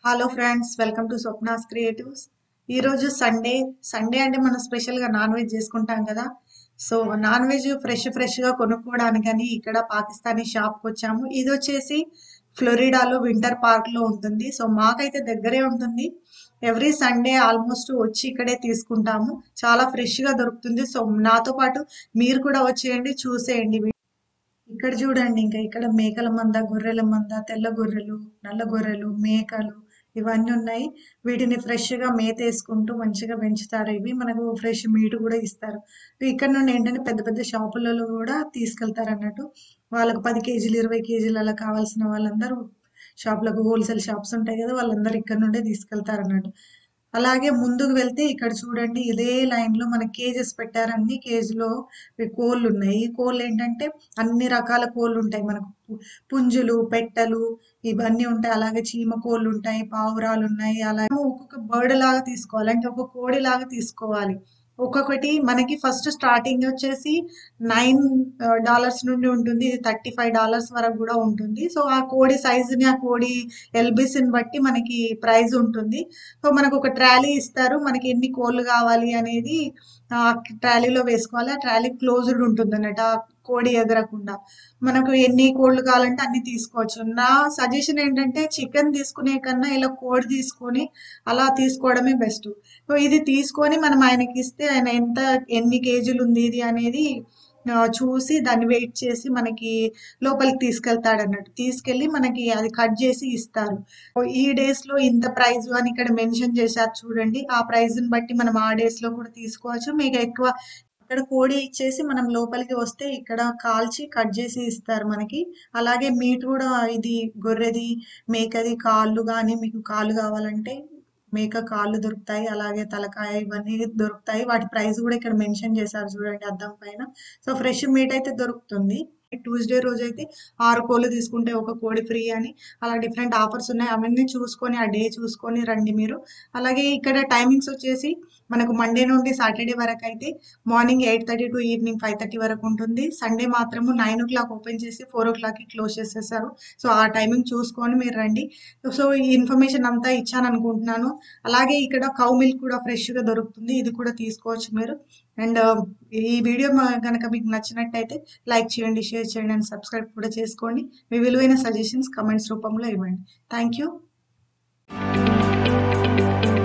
hello friends welcome to Swapna's creatives ఈరోజు Sunday Sunday అంటే మనం స్పెషల్గా నాన్ వెజ్ చేసుకుంటాం కదా సో నాన్ వెజ్ ఫ్రెష్ ఫ్రెష్గా కొనుక్కోవడానికని ఇక్కడ పాకిస్తానీ షాప్కి వచ్చాము ఇది వచ్చేసి ఫ్లోరిడాలో వింటర్ పార్క్లో ఉంటుంది సో మాకైతే దగ్గరే ఉంటుంది ఎవ్రీ సండే ఆల్మోస్ట్ వచ్చి ఇక్కడే తీసుకుంటాము చాలా ఫ్రెష్గా దొరుకుతుంది సో నాతో పాటు మీరు కూడా వచ్చేయండి చూసేయండి ఇక్కడ చూడండి ఇంకా ఇక్కడ మేకల మంద గొర్రెల మంద తెల్ల గొర్రెలు నల్ల గొర్రెలు మేకలు ఇవన్నీ ఉన్నాయి వీటిని ఫ్రెష్ గా మేత వేసుకుంటూ మంచిగా పెంచుతారు ఇవి మనకు ఫ్రెష్ మీట్ కూడా ఇస్తారు ఇక్కడ నుండి ఏంటంటే పెద్ద పెద్ద షాపులలో కూడా తీసుకెళ్తారు అన్నట్టు వాళ్ళకు పది కేజీలు ఇరవై కేజీలు అలా కావాల్సిన వాళ్ళందరూ షాపులకు హోల్సేల్ షాప్స్ ఉంటాయి కదా వాళ్ళందరూ ఇక్కడ నుండే తీసుకెళ్తారు అన్నట్టు అలాగే ముందుకు వెళ్తే ఇక్కడ చూడండి ఇదే లైన్ లో మన కేజెస్ పెట్టారు అన్ని కేజీలో కోళ్ళు ఉన్నాయి ఈ కోళ్ళు ఏంటంటే అన్ని రకాల కోళ్ళు ఉంటాయి మనకు పు- పుంజులు పెట్టలు ఇవన్నీ ఉంటాయి అలాగే చీమ కోళ్ళు ఉంటాయి పావురాలు ఉన్నాయి అలాగే ఒక్కొక్క బర్డ్ లాగా తీసుకోవాలి అంటే ఒక కోడి లాగా తీసుకోవాలి ఒక్కొక్కటి మనకి ఫస్ట్ స్టార్టింగ్ వచ్చేసి నైన్ డాలర్స్ నుండి ఉంటుంది ఇది థర్టీ ఫైవ్ డాలర్స్ వరకు కూడా ఉంటుంది సో ఆ కోడి సైజుని ఆ కోడి ఎల్బిస్ని బట్టి మనకి ప్రైస్ ఉంటుంది సో మనకు ఒక ట్రాలీ ఇస్తారు మనకి ఎన్ని కోళ్ళు కావాలి అనేది ఆ ట్రాలీలో వేసుకోవాలి ఆ ట్రాలీ క్లోజ్డ్ ఉంటుంది అన్నట్టు ఆ కోడి ఎగరకుండా మనకు ఎన్ని కోళ్ళు కావాలంటే అన్ని తీసుకోవచ్చు నా సజెషన్ ఏంటంటే చికెన్ తీసుకునే కన్నా ఇలా కోడి తీసుకొని అలా తీసుకోవడమే బెస్ట్ సో ఇది తీసుకొని మనం ఆయనకి ఇస్తే ఆయన ఎంత ఎన్ని కేజీలు ఉంది ఇది అనేది ఆ, చూసి దాన్ని వెయిట్ చేసి మనకి లోపలికి తీసుకెళ్తాడు అన్నట్టు తీసుకెళ్ళి మనకి అది కట్ చేసి ఇస్తారు ఓ ఈ డేస్ లో ఇంత ప్రైస్ అని ఇక్కడ మెన్షన్ చేశారు చూడండి ఆ ప్రైస్ ని బట్టి మనం ఆ డేస్ లో కూడా తీసుకోవచ్చు మీకు ఎక్కువ ఇక్కడ కోడి ఇచ్చేసి మనం లోపలికి వస్తే ఇక్కడ కాల్చి కట్ చేసి ఇస్తారు మనకి అలాగే మీట్ కూడా ఇది గొర్రెది మేకది కాళ్ళు కానీ మీకు కాళ్ళు కావాలంటే మేక కాళ్ళు దొరుకుతాయి అలాగే తలకాయ ఇవన్నీ దొరుకుతాయి వాటి ప్రైస్ కూడా ఇక్కడ మెన్షన్ చేశారు చూడండి అద్దం పైన సో ఫ్రెష్ మీట్ అయితే దొరుకుతుంది ట్యూస్డే రోజు అయితే ఆరు కోళ్ళు తీసుకుంటే ఒక కోడి ఫ్రీ అని అలా డిఫరెంట్ ఆఫర్స్ ఉన్నాయి అవన్నీ చూసుకొని ఆ డే చూసుకొని రండి మీరు అలాగే ఇక్కడ టైమింగ్స్ వచ్చేసి మనకు మండే నుండి సాటర్డే వరకు అయితే morning eight thirty to evening five thirty వరకు ఉంటుంది సండే మాత్రము నైన్ ఓ క్లాక్ ఓపెన్ చేసి ఫోర్ ఓ క్లాక్కి క్లోజ్ చేసేస్తారు సో ఆ టైమింగ్ చూసుకొని మీరు రండి సో ఈ ఇన్ఫర్మేషన్ అంతా ఇచ్చాను అనుకుంటున్నాను అలాగే ఇక్కడ కౌ మిల్క్ కూడా ఫ్రెష్గా దొరుకుతుంది ఇది కూడా తీసుకోవచ్చు మీరు అండ్ ఈ వీడియో కనుక మీకు నచ్చినట్టయితే లైక్ చేయండి షేర్ చేయండి అండ్ సబ్స్క్రైబ్ కూడా చేసుకోండి మీ విలువైన సజెషన్స్ కమెంట్స్ రూపంలో ఇవ్వండి థ్యాంక్ యూ